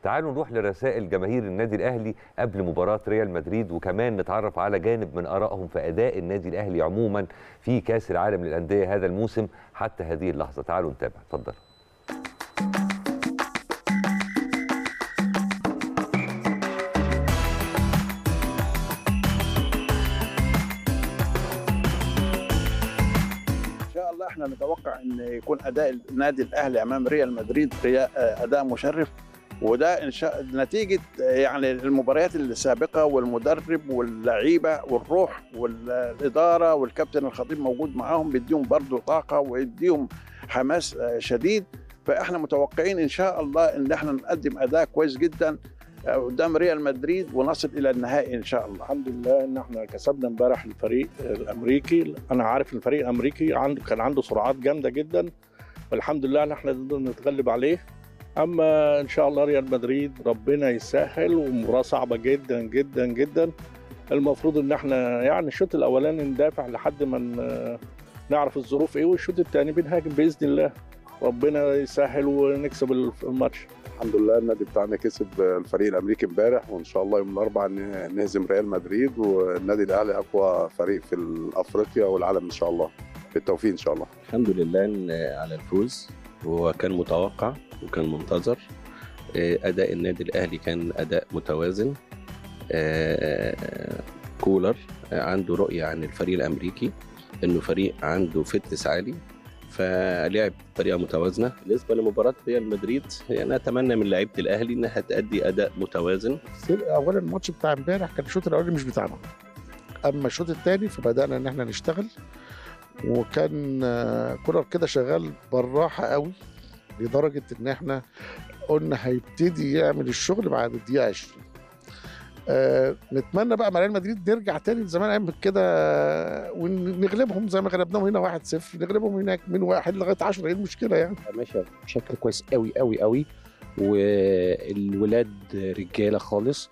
تعالوا نروح لرسائل جماهير النادي الاهلي قبل مباراه ريال مدريد وكمان نتعرف على جانب من ارائهم في اداء النادي الاهلي عموما في كاس العالم للانديه هذا الموسم حتى هذه اللحظه تعالوا نتابع اتفضل ان شاء الله احنا نتوقع ان يكون اداء النادي الاهلي امام ريال مدريد ريا- اداء مشرف وده ان شاء نتيجه يعني المباريات السابقه والمدرب واللعيبه والروح والاداره والكابتن الخطيب موجود معاهم بيديهم برضه طاقه ويديهم حماس شديد فاحنا متوقعين ان شاء الله ان احنا نقدم اداء كويس جدا قدام ريال مدريد ونصل الى النهائي ان شاء الله الحمد لله ان احنا كسبنا امبارح الفريق الامريكي انا عارف الفريق الامريكي عنده كان عنده سرعات جامده جدا والحمد لله ان احنا قدرنا نتغلب عليه اما ان شاء الله ريال مدريد ربنا يسهل ومباراه صعبه جدا جدا جدا المفروض ان احنا يعني الشوط الاولاني ندافع لحد ما ن- نعرف الظروف ايه والشوط الثاني بنهاجم باذن الله ربنا يسهل ونكسب الماتش الحمد لله النادي بتاعنا كسب الفريق الامريكي امبارح وان شاء الله يوم الاربعاء ن- نهزم ريال مدريد والنادي الاهلي اقوى فريق في افريقيا والعالم ان شاء الله بالتوفيق ان شاء الله الحمد لله إن- على الفوز وكان متوقع وكان منتظر آه، أداء النادي الأهلي كان أداء متوازن آه، كولر آه، عنده رؤية عن الفريق الأمريكي إنه فريق عنده فتنس عالي فلعب بطريقة متوازنة بالنسبة لمباراة ريال مدريد يعني أتمنى من لعيبة الأهلي إنها تأدي أداء متوازن اولا الماتش بتاع امبارح كان الشوط الاولاني مش بتاعنا اما الشوط الثاني فبدانا ان احنا نشتغل وكان آه، كولر كده شغال بالراحه قوي لدرجه ان احنا قلنا هيبتدي يعمل الشغل بعد الدقيقه 20 آه نتمنى بقى مع ريال مدريد نرجع تاني لزمان ايام كده آه، ونغلبهم زي ما غلبناهم هنا 1-0 نغلبهم هناك من واحد لغايه 10 ايه المشكله يعني ماشيه بشكل كويس قوي قوي قوي والولاد رجاله خالص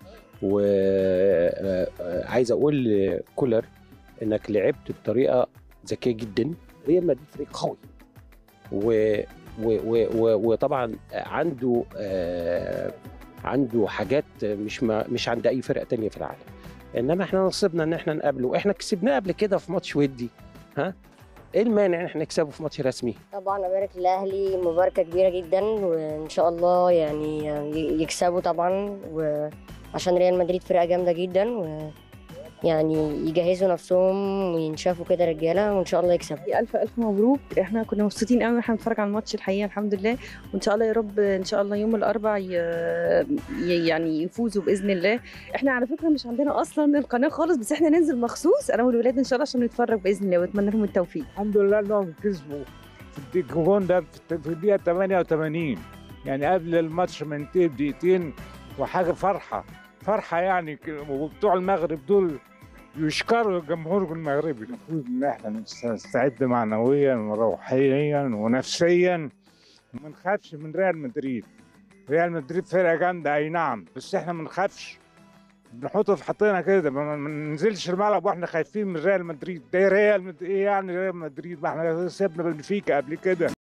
وعايز اقول لكولر انك لعبت بطريقه ذكيه جدا ريال مدريد فريق قوي و و و و وطبعا عنده آه، عنده حاجات مش ما مش عند اي فرقه تانية في العالم انما احنا نصيبنا ان احنا نقابله احنا كسبناه قبل كده في ماتش ودي ها ايه المانع ان احنا نكسبه في ماتش رسمي طبعا ابارك للاهلي مباركه كبيره جدا وان شاء الله يعني يكسبوا طبعا وعشان ريال مدريد فرقه جامده جدا ويعني يجهزوا نفسهم وينشافوا كده رجاله وان شاء الله يكسبوا الف الف مبروك احنا كنا مبسوطين قوي واحنا بنتفرج على الماتش الحقيقه الحمد لله وان شاء الله يا رب ان شاء الله يوم الاربعاء ي... ي- يعني يفوزوا باذن الله احنا على فكره مش عندنا اصلا القناه خالص بس احنا ننزل مخصوص انا والولاد ان شاء الله عشان نتفرج باذن الله واتمنى لهم التوفيق الحمد لله انهم كسبوا في الجون ده في في الدقيقه 88 يعني قبل الماتش ما ينتهي بدقيقتين وحاجه فرحه فرحه يعني ك- وبتوع المغرب دول يشكروا الجمهور المغربي المفروض ان احنا نستعد معنويا وروحيا ونفسيا وما نخافش من ريال مدريد ريال مدريد فرقه جامده اي نعم بس احنا ما نخافش بنحطه في حطينا كده ما ما ننزلش الملعب واحنا خايفين من ريال مدريد ده ريال مدريد ايه يعني ريال مدريد ما احنا سيبنا بنفيكا قبل كده